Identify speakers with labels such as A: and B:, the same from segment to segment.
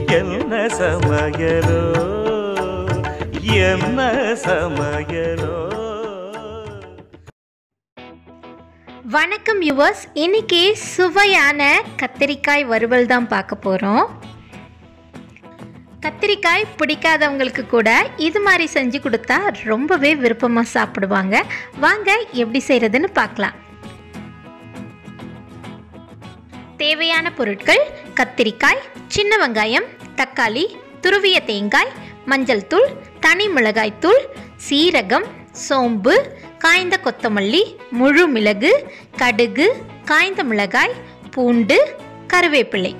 A: என்ன சமையலோ என்ன சமையலோ
B: வணக்கம் யுவர்ஸ் இன்னைக்கு சுவையான கத்திரிக்காய் வறுவல் தான் பார்க்க போகிறோம் கத்திரிக்காய் பிடிக்காதவங்களுக்கு கூட இது மாதிரி செஞ்சு கொடுத்தா ரொம்பவே விருப்பமாக சாப்பிடுவாங்க வாங்க எப்படி செய்கிறதுன்னு பார்க்கலாம் தேவையான பொருட்கள் கத்திரிக்காய் சின்ன வெங்காயம் தக்காளி துருவிய தேங்காய் மஞ்சள் தூள் தனி மிளகாய் தூள் சீரகம் சோம்பு காய்ந்த கொத்தமல்லி முழு மிளகு கடுகு காய்ந்த மிளகாய் பூண்டு கருவேப்பிலை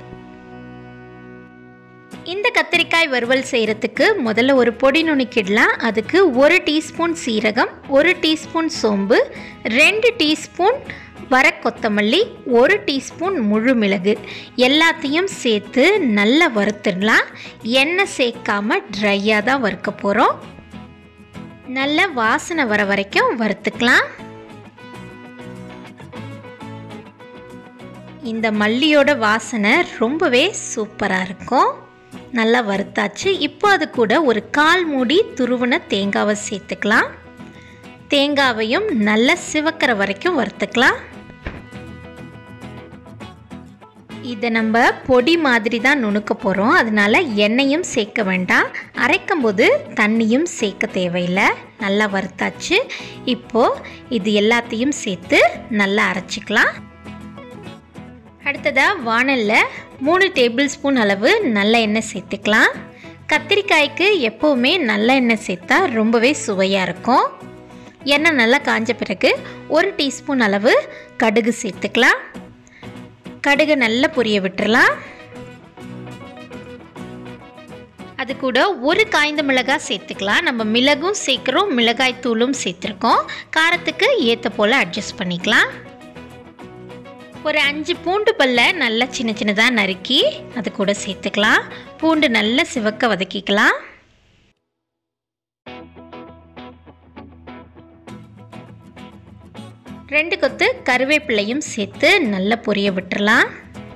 B: இந்த கத்திரிக்காய் வறுவல் செய்கிறதுக்கு முதல்ல ஒரு பொடி நுணுக்கிடலாம் அதுக்கு ஒரு டீஸ்பூன் சீரகம் ஒரு டீஸ்பூன் சோம்பு ரெண்டு டீஸ்பூன் வர கொத்தமல்லி ஒரு டீஸ்பூன் முழு மிளகு எல்லாத்தையும் சேர்த்து நல்லா வறுத்துடலாம் எண்ணெய் சேர்க்காம ட்ரையாக தான் வறுக்க போகிறோம் நல்ல வாசனை வர வரைக்கும் வறுத்துக்கலாம் இந்த மல்லியோட வாசனை ரொம்பவே சூப்பராக இருக்கும் நல்லா வறுத்தாச்சு இப்போ அது கூட ஒரு கால் மூடி துருவன தேங்காவை சேர்த்துக்கலாம் தேங்காவையும் நல்லா சிவக்கிற வரைக்கும் வறுத்துக்கலாம் இதை நம்ம பொடி மாதிரி தான் நுணுக்க போகிறோம் அதனால எண்ணெயும் சேர்க்க வேண்டாம் அரைக்கும் போது தண்ணியும் சேர்க்க தேவையில்லை நல்லா வறுத்தாச்சு இப்போது இது எல்லாத்தையும் சேர்த்து நல்லா அரைச்சிக்கலாம் அடுத்ததாக வானலில் மூணு டேபிள் ஸ்பூன் அளவு நல்ல எண்ணெய் சேர்த்துக்கலாம் கத்திரிக்காய்க்கு எப்போவுமே நல்ல எண்ணெய் சேர்த்தா ரொம்பவே சுவையாக இருக்கும் எண்ணெய் நல்லா காஞ்ச பிறகு ஒரு டீஸ்பூன் அளவு கடுகு சேர்த்துக்கலாம் கடுகு நல்லா பொரிய விட்டுறலாம் அது கூட ஒரு காய்ந்த மிளகாய் சேர்த்துக்கலாம் நம்ம மிளகும் சேர்க்குறோம் மிளகாய் தூளும் சேர்த்துருக்கோம் காரத்துக்கு ஏற்ற போல் அட்ஜஸ்ட் பண்ணிக்கலாம் ஒரு அஞ்சு பூண்டு பல்ல நல்லா சின்ன சின்னதாக நறுக்கி அது கூட சேர்த்துக்கலாம் பூண்டு நல்லா சிவக்க வதக்கிக்கலாம் ரெண்டு கொத்து கருவேப்பிலையும் சேர்த்து நல்லா பொரிய விட்டுறலாம்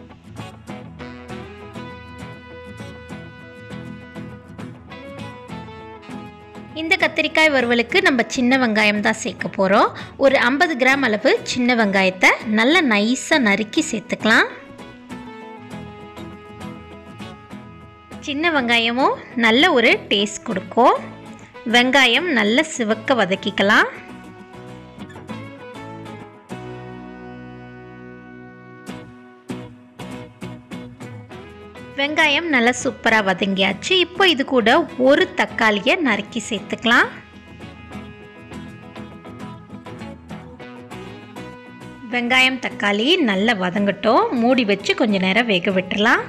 B: இந்த கத்திரிக்காய் வறுவலுக்கு நம்ம சின்ன வெங்காயம் தான் சேர்க்க போகிறோம் ஒரு ஐம்பது கிராம் அளவு சின்ன வெங்காயத்தை நல்லா நைஸாக நறுக்கி சேர்த்துக்கலாம் சின்ன வெங்காயமும் நல்ல ஒரு டேஸ்ட் கொடுக்கும் வெங்காயம் நல்லா சிவக்க வதக்கிக்கலாம் வெங்காயம் நல்லா சூப்பராக வதங்கியாச்சு இப்போ இது கூட ஒரு தக்காளியை நறுக்கி சேர்த்துக்கலாம் வெங்காயம் தக்காளி நல்லா வதங்கட்டும் மூடி வச்சு கொஞ்சம் நேரம் வேக விட்டுறலாம்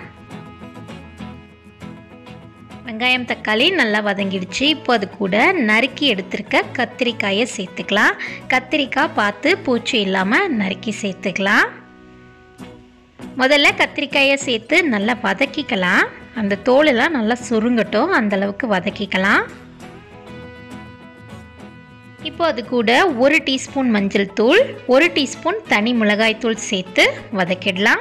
B: வெங்காயம் தக்காளி நல்லா வதங்கிடுச்சு இப்போ அது கூட நறுக்கி எடுத்திருக்க கத்திரிக்காயை சேர்த்துக்கலாம் கத்திரிக்காய் பார்த்து பூச்சி இல்லாமல் நறுக்கி சேர்த்துக்கலாம் முதல்ல கத்திரிக்காயை சேர்த்து நல்லா வதக்கிக்கலாம் அந்த தோலெல்லாம் நல்லா சுருங்கட்டும் அந்தளவுக்கு வதக்கிக்கலாம் இப்போ அது கூட ஒரு டீஸ்பூன் மஞ்சள் தூள் ஒரு டீஸ்பூன் தனி மிளகாய் தூள் சேர்த்து வதக்கிடலாம்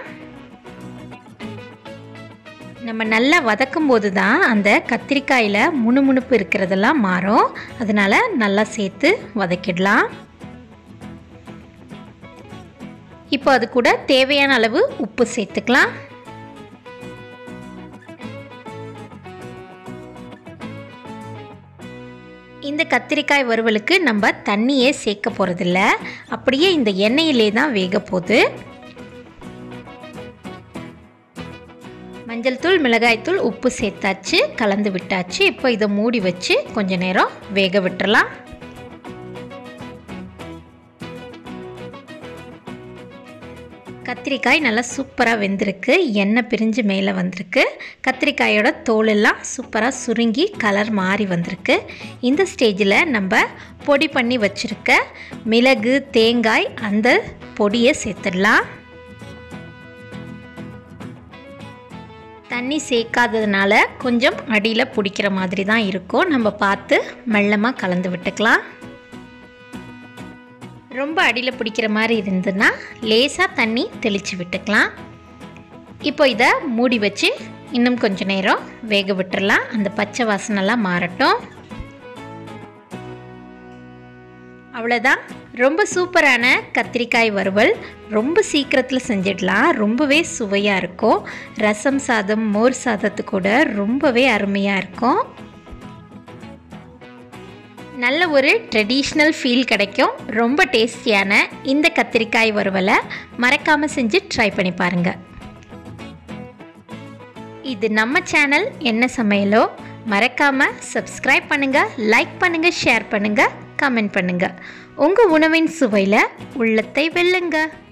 B: நம்ம நல்லா வதக்கும் போது தான் அந்த கத்திரிக்காயில் முணுமுணுப்பு இருக்கிறதெல்லாம் மாறும் அதனால் நல்லா சேர்த்து வதக்கிடலாம் இப்போ அது கூட தேவையான அளவு உப்பு சேர்த்துக்கலாம் இந்த கத்திரிக்காய் வறுவலுக்கு நம்ம தண்ணியே சேர்க்க போகிறதில்ல அப்படியே இந்த எண்ணெயிலே தான் வேக போகுது மஞ்சள் தூள் மிளகாய்த்தூள் உப்பு சேர்த்தாச்சு கலந்து விட்டாச்சு இப்போ இதை மூடி வச்சு கொஞ்ச நேரம் வேக விட்டுறலாம் கத்திரிக்காய் நல்லா சூப்பராக வெந்திருக்கு எண்ணெய் பிரிஞ்சு மேலே வந்திருக்கு கத்திரிக்காயோட தோலெல்லாம் சூப்பராக சுருங்கி கலர் மாறி வந்திருக்கு இந்த ஸ்டேஜில் நம்ம பொடி பண்ணி வச்சுருக்க மிளகு தேங்காய் அந்த பொடியை சேர்த்துடலாம் தண்ணி சேர்க்காததுனால கொஞ்சம் அடியில் பிடிக்கிற மாதிரி தான் இருக்கும் நம்ம பார்த்து மெல்லமாக கலந்து விட்டுக்கலாம் ரொம்ப அடியில் பிடிக்கிற மாதிரி இருந்ததுன்னா லேசாக தண்ணி தெளித்து விட்டுக்கலாம் இப்போ இதை மூடி வச்சு இன்னும் கொஞ்ச நேரம் வேக விட்டுறலாம் அந்த பச்சை வாசனைலாம் மாறட்டும் அவ்வளோதான் ரொம்ப சூப்பரான கத்திரிக்காய் வறுவல் ரொம்ப சீக்கிரத்தில் செஞ்சிடலாம் ரொம்பவே சுவையாக இருக்கும் ரசம் சாதம் மோர் சாதத்து கூட ரொம்பவே அருமையாக இருக்கும் நல்ல ஒரு ட்ரெடிஷ்னல் ஃபீல் கிடைக்கும் ரொம்ப டேஸ்டியான இந்த கத்திரிக்காய் வறுவலை மறக்காமல் செஞ்சு ட்ரை பண்ணி பாருங்கள் இது நம்ம சேனல் என்ன சமையலோ மறக்காமல் சப்ஸ்கிரைப் பண்ணுங்கள் லைக் பண்ணுங்கள் ஷேர் பண்ணுங்கள் கமெண்ட் பண்ணுங்கள் உங்கள் உணவின் சுவையில் உள்ளத்தை வெல்லுங்க